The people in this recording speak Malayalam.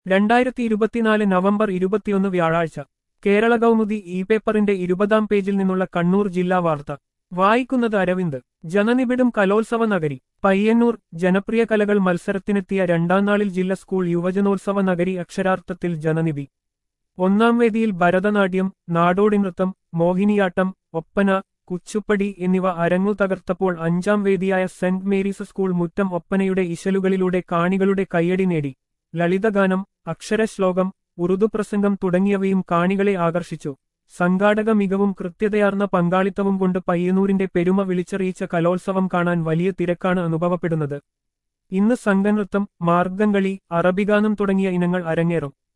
രണ്ടായിരത്തി ഇരുപത്തിനാല് നവംബർ ഇരുപത്തിയൊന്ന് വ്യാഴാഴ്ച കേരള കൗമുദി ഇ പേപ്പറിന്റെ ഇരുപതാം പേജിൽ നിന്നുള്ള കണ്ണൂർ ജില്ലാ വാർത്ത വായിക്കുന്നത് അരവിന്ദ് ജനനിബിഡും കലോത്സവ നഗരി പയ്യന്നൂർ ജനപ്രിയ കലകൾ മത്സരത്തിനെത്തിയ രണ്ടാം നാളിൽ ജില്ല സ്കൂൾ യുവജനോത്സവ നഗരി അക്ഷരാർത്ഥത്തിൽ ജനനിബി ഒന്നാം വേദിയിൽ ഭരതനാട്യം നാടോടി നൃത്തം മോഹിനിയാട്ടം ഒപ്പന കുച്ചുപ്പടി എന്നിവ അരങ്ങു തകർത്തപ്പോൾ അഞ്ചാം വേദിയായ സെന്റ് മേരീസ് സ്കൂൾ മുറ്റം ഒപ്പനയുടെ ഇശലുകളിലൂടെ കാണികളുടെ കയ്യടി നേടി ലളിതഗാനം അക്ഷരശ്ലോകം ഉറുദു പ്രസംഗം തുടങ്ങിയവയും കാണികളെ ആകർഷിച്ചു സംഘാടക മികവും കൃത്യതയാർന്ന പങ്കാളിത്തവും കൊണ്ട് പയ്യന്നൂരിന്റെ പെരുമ വിളിച്ചറിയിച്ച കലോത്സവം കാണാൻ വലിയ തിരക്കാണ് അനുഭവപ്പെടുന്നത് ഇന്ന് സംഘനൃത്തം മാർഗംകളി അറബിഗാനം തുടങ്ങിയ ഇനങ്ങൾ അരങ്ങേറും